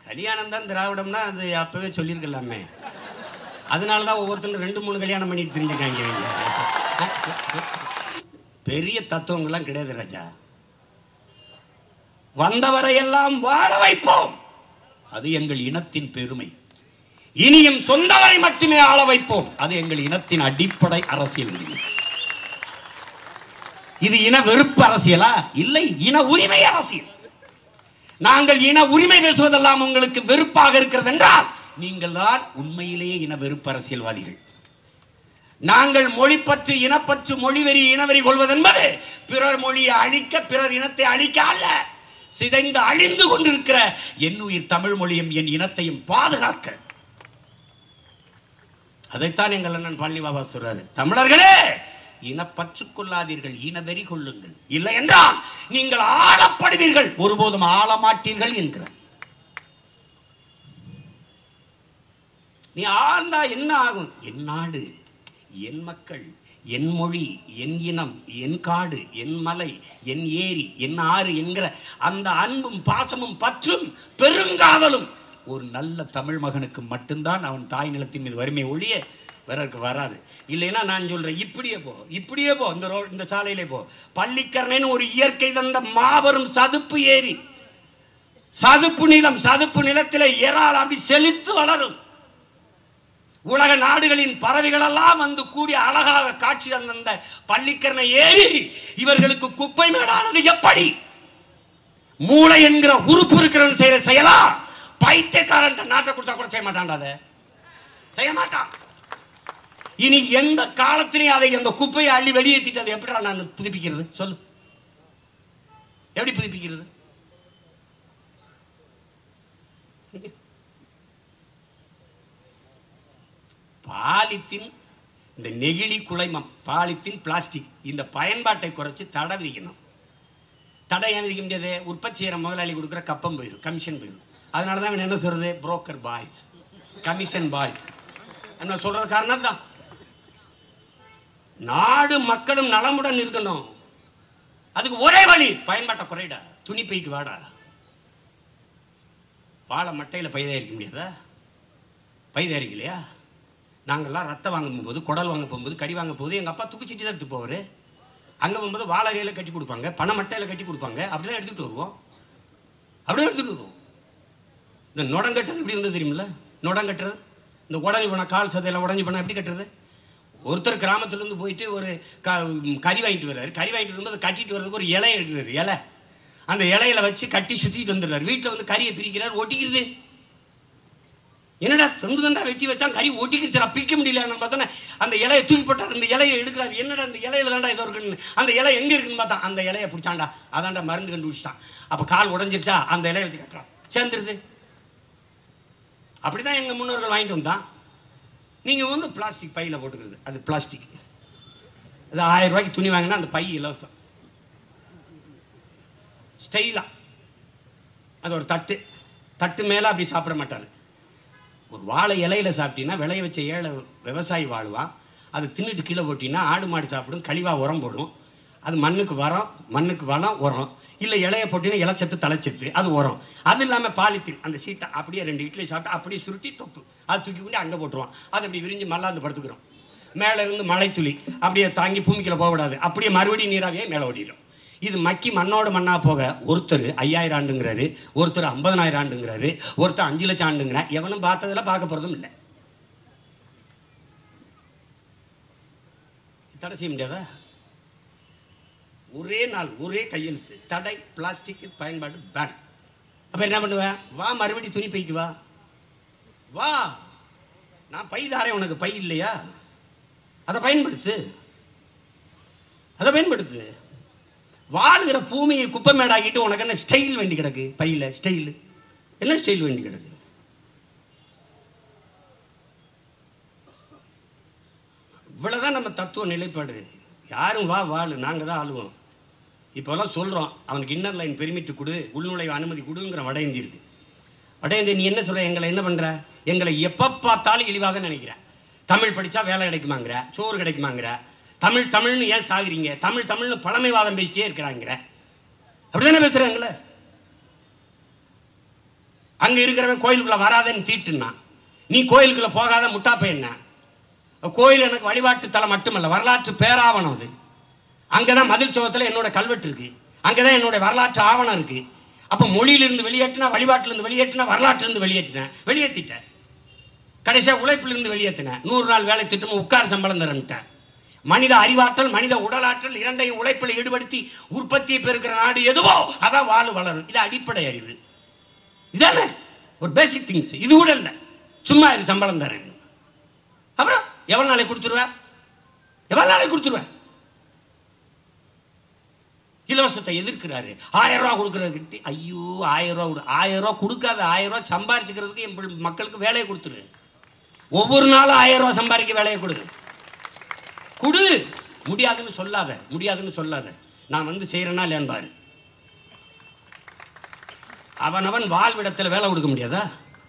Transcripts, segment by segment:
கல்யாணம் தான் திராவிடம்னா அது அப்பவே சொல்லியிருக்கலாமே அதனால தான் ஒவ்வொருத்தரும் ரெண்டு மூணு கல்யாணம் பண்ணிட்டு தெரிஞ்சுக்காங்க இவங்க. பெரிய தத்துவங்கள்லாம் கிடையாது ராஜா வந்தவரையெல்லாம் வாழ வைப்போம் அது எங்கள் இனத்தின் பெருமை இனியும் சொந்தவரை மட்டுமே ஆள வைப்போம் அது எங்கள் இனத்தின் அடிப்படை அரசியல் விதி இது இன வெறுப்பு அரசியலா இல்லை இன உரிமை அரசியல் நாங்கள் இன உரிமை பேசுவதெல்லாம் உங்களுக்கு வெறுப்பாக இருக்கிறது என்றால் நீங்கள் தான் உண்மையிலேயே இன வெறுப்பு அரசியல்வாதிகள் நாங்கள் மொழிப்பற்று இனப்பற்று மொழிவெறி இனவெறி கொள்வதென்பது பிறர் மொழியை அழிக்க பிறர் இனத்தை அழிக்க அல்ல சிதைந்து அழிந்து கொண்டிருக்கிற என் உயிர் தமிழ் மொழியும் என் இனத்தையும் பாதுகாக்க அதைத்தான் எங்கள் அண்ணன் பழனி பாபா சொல்றாரு தமிழர்களே இனப்பற்று கொள்ளாதீர்கள் இனவெறி கொள்ளுங்கள் இல்லை என்றால் நீங்கள் ஆளப்படுவீர்கள் ஒருபோதும் ஆள மாட்டீர்கள் என்கிறார் நீ ஆண்டா என்ன ஆகும் என் நாடு என் மக்கள் என் மொழி என் இனம் என் காடு என் மலை என் ஏரி என் ஆறு என்கிற அந்த அன்பும் பாசமும் பற்றும் பெருங்காதலும் ஒரு நல்ல தமிழ் மகனுக்கு மட்டும்தான் அவன் தாய் நிலத்தின் மீது வறுமை ஒழிய பிறருக்கு வராது இல்லைன்னா நான் சொல்றேன் இப்படியே போ இப்படியே போ இந்த ரோட் இந்த சாலையிலே போ பள்ளிக்கரணைன்னு ஒரு இயற்கை தந்த மாபெரும் சதுப்பு ஏரி சதுப்பு நிலம் சதுப்பு நிலத்தில் இறால் அப்படி செழித்து வளரும் உலக நாடுகளின் பறவைகள் எல்லாம் வந்து கூடி அழகாக காட்சி தந்த பள்ளிக்கரணை ஏறி இவர்களுக்கு குப்பை மேடானது எப்படி மூளை என்கிற உறுப்பு இருக்கிறவன் செய்யற செயலா பைத்தியக்காரன் நாட்டை கொடுத்தா கூட செய்ய மாட்டான்டா அதை செய்ய மாட்டான் இனி எந்த காலத்திலையும் அதை அந்த குப்பையை அள்ளி வெளியேற்றிட்டு அதை எப்படிடா நான் புதுப்பிக்கிறது சொல்லு எப்படி புதுப்பிக்கிறது பாலித்தீன் இந்த நெகிழி குலைமம் பாலித்தீன் பிளாஸ்டிக் இந்த பயன்பாட்டை குறைச்சி தடை விதிக்கணும் தடை ஏன் விதிக்க முடியாது உற்பத்தி செய்கிற முதலாளி கொடுக்குற கப்பம் போயிடும் கமிஷன் போயிடும் அதனால தான் இவன் என்ன சொல்றது புரோக்கர் பாய்ஸ் கமிஷன் பாய்ஸ் என்ன சொல்றது காரணம் தான் நாடு மக்களும் நலமுடன் இருக்கணும் அதுக்கு ஒரே வழி பயன்பாட்டை குறைடா துணி பைக்கு வாடா வாழை மட்டையில் பை தயாரிக்க முடியாதா பை தயாரிக்கலையா நாங்கள்லாம் ரத்தம் வாங்க போகும்போது குடல் வாங்க போகும்போது கறி வாங்க போகும்போது எங்கள் அப்பா தூக்கிச்சிட்டு தான் எடுத்து போவார் அங்கே போகும்போது வாழறையில் கட்டி கொடுப்பாங்க பண மட்டையில் கட்டி கொடுப்பாங்க அப்படி தான் எடுத்துகிட்டு வருவோம் அப்படியே எடுத்துகிட்டு வருவோம் இந்த நுடங்கட்டுறது எப்படி இருந்தது தெரியுமில்ல நுடங்கட்டுறது இந்த உடஞ்சி போன கால் சதையில் உடஞ்சி போனால் எப்படி கட்டுறது ஒருத்தர் கிராமத்துலேருந்து போயிட்டு ஒரு க கறி வாங்கிட்டு வர்றாரு கறி வாங்கிட்டு வரும்போது கட்டிட்டு வர்றதுக்கு ஒரு இலை எடுக்கிறாரு இலை அந்த இலையில வச்சு கட்டி சுற்றிட்டு வந்துடுறாரு வீட்டில் வந்து கறியை பிரிக்கிறார் ஒட்டிக்கிறது என்னடா தொண்டு தண்டா வெட்டி வச்சா கறி ஒட்டிக்கிச்சுடா பிரிக்க முடியல பார்த்தோன்னே அந்த இலையை தூக்கி போட்டார் அந்த இலையை எடுக்கிறார் என்னடா அந்த இலையில தாண்டா ஏதோ இருக்குன்னு அந்த இலை எங்கே இருக்குன்னு பார்த்தா அந்த இலையை பிடிச்சாண்டா அதாண்டா மருந்து கண்டுபிடிச்சிட்டான் அப்போ கால் உடஞ்சிருச்சா அந்த இலையை வச்சு கட்டுறான் சேர்ந்துருது அப்படி தான் எங்கள் முன்னோர்கள் வாங்கிட்டு வந்தான் நீங்கள் வந்து பிளாஸ்டிக் பையில் போட்டுக்கிறது அது பிளாஸ்டிக் அது ஆயிரம் ரூபாய்க்கு துணி வாங்கினா அந்த பை இலவசம் ஸ்டைலாக அது ஒரு தட்டு தட்டு மேலே அப்படி சாப்பிட மாட்டார் ஒரு வாழை இலையில சாப்பிட்டீங்கன்னா விளைய வச்ச ஏழை விவசாயி வாழ்வான் அது தின்னுட்டு கீழே போட்டிங்கன்னா ஆடு மாடு சாப்பிடும் கழிவா உரம் போடும் அது மண்ணுக்கு வரம் மண்ணுக்கு வளம் உரம் இல்லை இலைய போட்டிங்கன்னா இலைச்சத்து தலைச்சத்து அது உரம் அது இல்லாமல் பாலித்தீன் அந்த சீட்டை அப்படியே ரெண்டு இட்லி சாப்பிட்டு அப்படியே சுருட்டி தொப்பு அது தூக்கி கொண்டு அங்கே போட்டுருவான் அது அப்படி விரிஞ்சு மல்லாந்து படுத்துக்கிறோம் மேலே இருந்து மழைத்துளி அப்படியே தாங்கி பூமிக்குள்ள போக விடாது அப்படியே மறுபடியும் நீராவே மேலே ஓடிடும் இது மக்கி மண்ணோட மண்ணா போக ஒருத்தர் ஐயாயிரம் ஆண்டுங்கிறாரு ஒருத்தர் ஐம்பதனாயிரம் ஆண்டுங்கிறாரு ஒருத்தர் அஞ்சு லட்சம் ஆண்டுங்கிறார் எவனும் பார்த்ததில்ல பார்க்க போகிறதும் இல்லை தடை செய்ய முடியாதா ஒரே நாள் ஒரே கையெழுத்து தடை பிளாஸ்டிக் பயன்பாடு பேன் அப்போ என்ன பண்ணுவேன் வா மறுபடி துணி பைக்கு வா வா நான் பை தாரேன் உனக்கு பை இல்லையா அதை பயன்படுத்து அதை பயன்படுத்து வாழுகிற பூமியை குப்பை மேடாக்கிட்டு உனக்கு என்ன ஸ்டைல் வேண்டி கிடக்கு பையில் ஸ்டைல் என்ன ஸ்டைல் வேண்டி கிடக்கு இவ்வளோதான் நம்ம தத்துவ நிலைப்பாடு யாரும் வா வாழு நாங்கள் தான் ஆளுவோம் இப்போல்லாம் சொல்கிறோம் அவனுக்கு இன்னர் லைன் பெருமிட்டு கொடு உள்நுழைவு அனுமதி கொடுங்கிற வட இந்தி இருக்கு வட இந்தி நீ என்ன சொல்ற எங்களை என்ன பண்ணுற எங்களை எப்போ பார்த்தாலும் இழிவாக நினைக்கிற தமிழ் படித்தா வேலை கிடைக்குமாங்கிற சோறு கிடைக்குமாங்கிற தமிழ் தமிழ்னு ஏன் சாகுறீங்க தமிழ் தமிழ்னு பழமைவாதம் பேசிட்டே இருக்கிறாங்கிற அப்படிதானே பேசுகிறாங்களே அங்கே இருக்கிறவன் கோயிலுக்குள்ளே வராதன்னு தீட்டுனான் நீ கோயிலுக்குள்ளே போகாத முட்டாப்ப என்ன கோயில் எனக்கு வழிபாட்டு தலம் மட்டுமல்ல வரலாற்று பேராவணம் அது அங்கே தான் மதில் சுவத்தில் என்னோட கல்வெட்டு இருக்கு அங்கே தான் என்னோட வரலாற்று ஆவணம் இருக்கு அப்போ மொழியிலிருந்து வெளியேற்றினா வழிபாட்டிலிருந்து வெளியேற்றினா வரலாற்றிலிருந்து வெளியேற்றினேன் வெளியேற்றிட்டேன் கடைசியாக உழைப்பிலிருந்து வெளியேற்றினேன் நூறு நாள் வேலை திட்டம் உட்கார சம்பளம் தரன்ட்டேன் மனித அறிவாற்றல் மனித உடலாற்றல் இரண்டையும் உழைப்பில் ஈடுபடுத்தி உற்பத்தியை பெருக்கிற நாடு எதுவோ அதான் வாழ் வளரும் இது அடிப்படை அறிவு இதானே ஒரு பேசிக் திங்ஸ் இது கூட இல்லை சும்மா இரு சம்பளம் தரேன் அப்புறம் எவ்வளோ நாளைக்கு கொடுத்துருவேன் எவ்வளோ நாளைக்கு கொடுத்துருவேன் இலவசத்தை எதிர்க்கிறாரு ஆயிரம் ரூபா கொடுக்கறதுக்கு ஐயோ ஆயிரம் ரூபா கொடு ஆயிரம் ரூபா கொடுக்காத ஆயிரம் ரூபா சம்பாரிச்சுக்கிறதுக்கு என் பிள்ளை- மக்களுக்கு வேலையை கொடுத்துரு ஒவ்வொரு நாளும் ஆயிரம் ரூபா சம்பாதிக்க வேலையை கொடு கொடு முடியாதுன்னு சொல்லாத முடியாதுன்னு சொல்லாத நான் வந்து செய்கிறேன்னா இல்லையான்னு பாரு அவனவன் வாழ்விடத்தில் வேலை கொடுக்க முடியாதா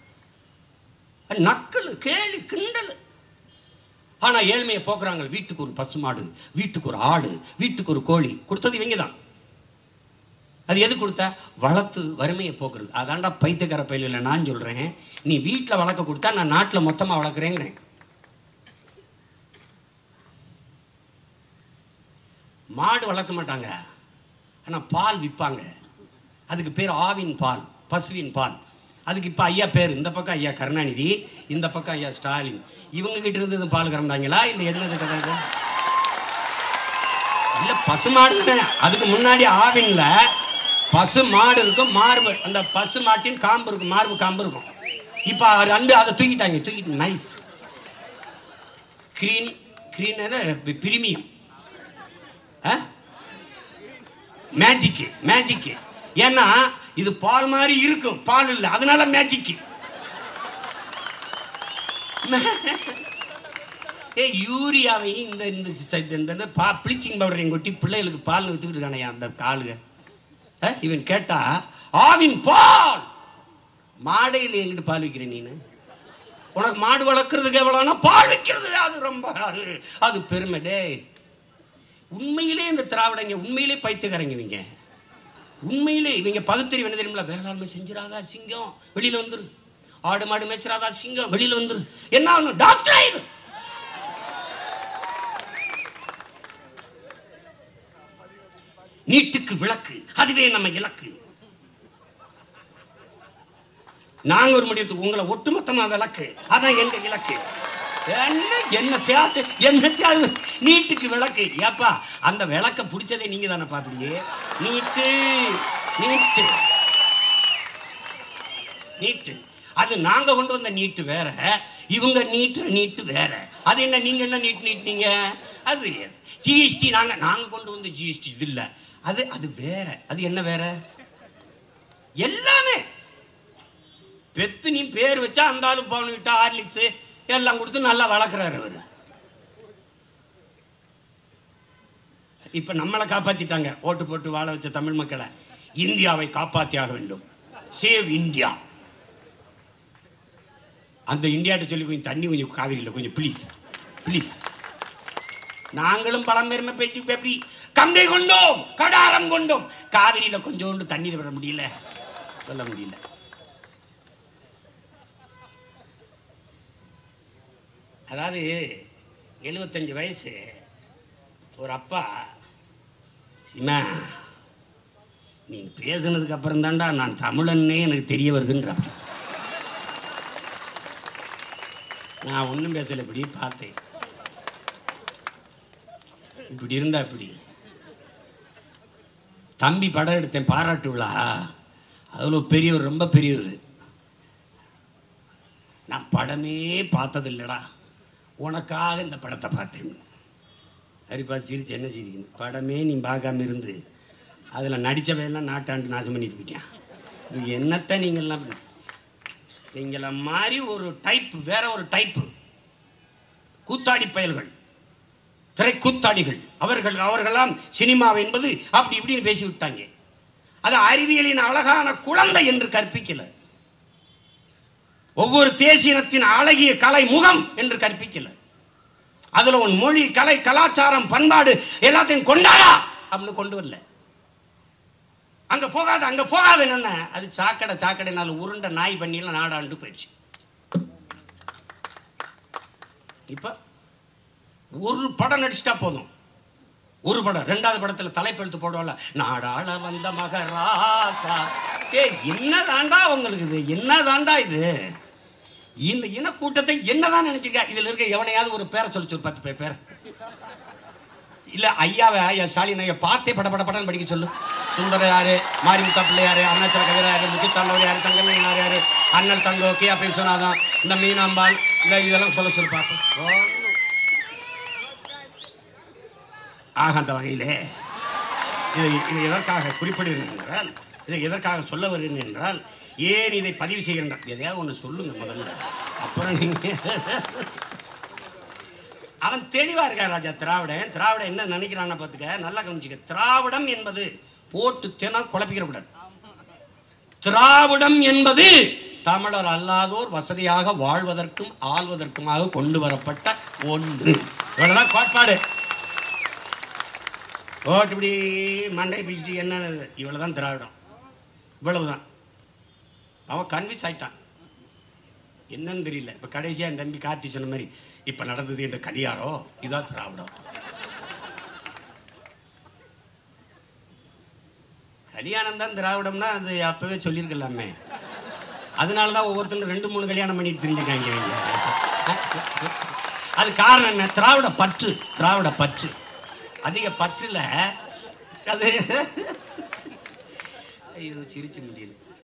நக்கல் கேலி கிண்டல் ஆனால் ஏழ்மையை போக்குறாங்க வீட்டுக்கு ஒரு பசுமாடு வீட்டுக்கு ஒரு ஆடு வீட்டுக்கு ஒரு கோழி கொடுத்தது இவங்க தான் அது எது கொடுத்த வளர்த்து வறுமையை போக்குறது அதான்டா பைத்தியக்கார பயிலில் நான் சொல்கிறேன் நீ வீட்டில் வளர்க்க கொடுத்தா நான் நாட்டில் மொத்தமாக வளர்க்குறேங்கிறேன் மாடு வளர்க்க மாட்டாங்க ஆனால் பால் விற்பாங்க அதுக்கு பேர் ஆவின் பால் பசுவின் பால் அதுக்கு இப்போ ஐயா பேர் இந்த பக்கம் ஐயா கருணாநிதி இந்த பக்கம் ஐயா ஸ்டாலின் இவங்க கிட்ட இருந்து இந்த பால் கறந்தாங்களா இல்லை என்னது கதை இது இல்லை பசு மாடு தானே அதுக்கு முன்னாடி ஆவின்ல பசு மாடு இருக்கும் மார்பு அந்த பசு மாட்டின் காம்பு இருக்கும் மார்பு காம்பு இருக்கும் இப்போ ரெண்டு அதை தூக்கிட்டாங்க தூக்கிட்டு nice green green premium magic magic ஏன்னா இது பால் மாதிரி இருக்கும் பால் இல்லை அதனால மேஜிக்கு ஏ யூரியாவையும் இந்த இந்த ச- இந்த- இந்த பா ப்ளீச்சிங் பவுடரையும் கொட்டி பிள்ளைகளுக்கு பால் வித்துக்கிட்டு இருக்கானே அந்த காலுக அஹ், இவன் கேட்டா ஆவின் பால் மாடையில் எங்கிட்டு பால் விற்கிற நீனு உனக்கு மாடு வளர்க்குறதுக்கு எவ்வளோனா பால் விற்கிறது அது ரொம்ப அது அது பெருமை டேய் உண்மையிலே இந்த திராவிடங்க உண்மையிலே பைத்தியக்காரங்க இவங்க உண்மையிலே இவங்க பகுத்தறிவு என்ன தெரியுமில வேளாண்மை செஞ்சிடாதா சிங்கம் வெளியில வந்துரு ஆடு மாடு மேய்ச்சிடாதா சிங்கம் வெளியில வந்துரு என்ன ஆகணும் டாக்டர் ஆயிரு நீட்டுக்கு விளக்கு அதுவே நம்ம இலக்கு நாங்க ஒரு முடிவு உங்களை ஒட்டுமொத்தமா விளக்கு அதான் எங்க இலக்கு என்ன என்ன தியாது என்ன தியாது நீட்டுக்கு விளக்கு ஏப்பா அந்த விளக்க பிடிச்சதே நீங்க தானே பாப்பிடியே நீட்டு நீட்டு நீட்டு அது நாங்க கொண்டு வந்த நீட்டு வேற இவங்க நீட்டு நீட்டு வேற அது என்ன நீங்க என்ன நீட் நீட்னீங்க அது ஜிஎஸ்டி நாங்க நாங்க கொண்டு வந்த ஜிஎஸ்டி இது இல்ல அது அது வேற அது என்ன வேற எல்லாமே பெத்து நீ பேர் வச்சா அந்த ஆளு பவுன் விட்டா ஹார்லிக்ஸ் எல்லாம் கொடுத்து நல்லா வளர்க்குறாரு அவர் இப்ப நம்மளை காப்பாத்திட்டாங்க ஓட்டு போட்டு வாழ வச்ச தமிழ் மக்களை இந்தியாவை காப்பாத்தியாக வேண்டும் சேவ் இந்தியா அந்த இந்தியாட்ட சொல்லி கொஞ்சம் தண்ணி கொஞ்சம் காவிரியில் கொஞ்சம் ப்ளீஸ் ப்ளீஸ் நாங்களும் பழம்பெருமை பேச்சு எப்படி கங்கை கொண்டோம் கடாரம் கொண்டோம் காவிரியில கொஞ்சோண்டு தண்ணி விட முடியல சொல்ல முடியல அதாவது எழுபத்தஞ்சு வயசு ஒரு அப்பா சிமா நீ பேசுனதுக்கு அப்புறம் தான்டா நான் தமிழன்னே எனக்கு தெரிய வருதுன்ற நான் ஒன்றும் பேசல இப்படி பார்த்தேன் இப்படி இருந்தா இப்படி தம்பி படம் எடுத்தேன் பாராட்டு விழா அதில் பெரியவர் ரொம்ப பெரியவர் நான் படமே பார்த்ததில்லடா உனக்காக இந்த படத்தை பார்த்தேன் சரிப்பா சிரிச்சு என்ன சிரிக்கணும் படமே நீ பார்க்காம இருந்து அதில் நடித்தவையெல்லாம் நாட்டாண்டு நாசம் பண்ணிட்டு போயிட்டான் நீ என்னத்தை நீங்கள்லாம் நீங்கள மாதிரி ஒரு டைப் வேற ஒரு டைப்பு கூத்தாடி பயல்கள் திரைக்கூத்தாடிகள் அவர்கள் அவர்களாம் சினிமா என்பது அப்படி இப்படின்னு பேசி விட்டாங்க அது அறிவியலின் அழகான குழந்தை என்று கற்பிக்கல ஒவ்வொரு தேசியனத்தின் அழகிய கலை முகம் என்று கற்பிக்கல அதுல உன் மொழி கலை கலாச்சாரம் பண்பாடு எல்லாத்தையும் கொண்டாடா அப்படின்னு கொண்டு வரல அங்க போகாத அங்க போகாத என்ன அது சாக்கடை சாக்கடை நாள் உருண்டை நாய் பண்ணிலாம் நாடாண்டு போயிடுச்சு இப்ப ஒரு படம் நடிச்சிட்டா போதும் ஒரு படம் ரெண்டாவது படத்துல தலைப்பெழுத்து போடுவோம்ல நாடாள வந்த மகராசா ஏ என்ன தாண்டா உங்களுக்கு இது என்ன தாண்டா இது இந்த இனக்கூட்டத்தை என்னதான் நினைச்சிருக்கா இதுல இருக்க எவனையாவது ஒரு பேரை சொல்லிச்சு ஒரு பத்து பேர் பேர் இல்ல ஐயாவை ஐயா ஸ்டாலின் ஐயா பார்த்தே பட பட படன்னு படிக்க சொல்லு சுந்தர யாரு மாரிமுத்தா பிள்ளை யாரு அருணாச்சல கவிரா யாரு முத்துத்தாண்டவர் யாரு தங்கமணினார் யாரு அண்ணல் தங்கோ கே அப்படி சொன்னாதான் இந்த மீனாம்பாள் இந்த இதெல்லாம் சொல்ல சொல்லு பார்ப்போம் ஆக அந்த வகையிலே இதை இதை எதற்காக குறிப்பிடுகிறேன் என்றால் இதை எதற்காக சொல்ல வருகிறேன் என்றால் ஏன் இதை பதிவு செய்கின்றான் எதையாவது ஒன்று சொல்லுங்க முதல்ல அப்புறம் நீங்க அவன் தெளிவா இருக்கான் ராஜா திராவிடன் திராவிடம் என்ன நினைக்கிறான்னு பார்த்துக்க நல்லா கவனிச்சுக்க திராவிடம் என்பது போட்டு தினம் குழப்பிக்கிற கூடாது திராவிடம் என்பது தமிழர் அல்லாதோர் வசதியாக வாழ்வதற்கும் ஆள்வதற்குமாக கொண்டு வரப்பட்ட ஒன்று இவ்வளவுதான் கோட்பாடு ஓட்டு இப்படி மண்டை பிடிச்சிட்டு என்ன இவ்வளவுதான் திராவிடம் இவ்வளவுதான் அவன் கன்வின்ஸ் ஆயிட்டான் என்னன்னு தெரியல இப்ப கடைசியா என் தம்பி கார்த்தி சொன்ன மாதிரி இப்ப நடந்தது இந்த கலியாரோ இதான் திராவிடம் கல்யாணம் தான் திராவிடம்னா அது அப்பவே சொல்லியிருக்கலாமே அதனால தான் ஒவ்வொருத்தரும் ரெண்டு மூணு கல்யாணம் பண்ணிட்டு தெரிஞ்சுக்காங்க இவங்க. அது காரணம் என்ன திராவிட பற்று திராவிட பற்று அதிக பற்றுல அது ஐயோ சிரிச்சு முடியல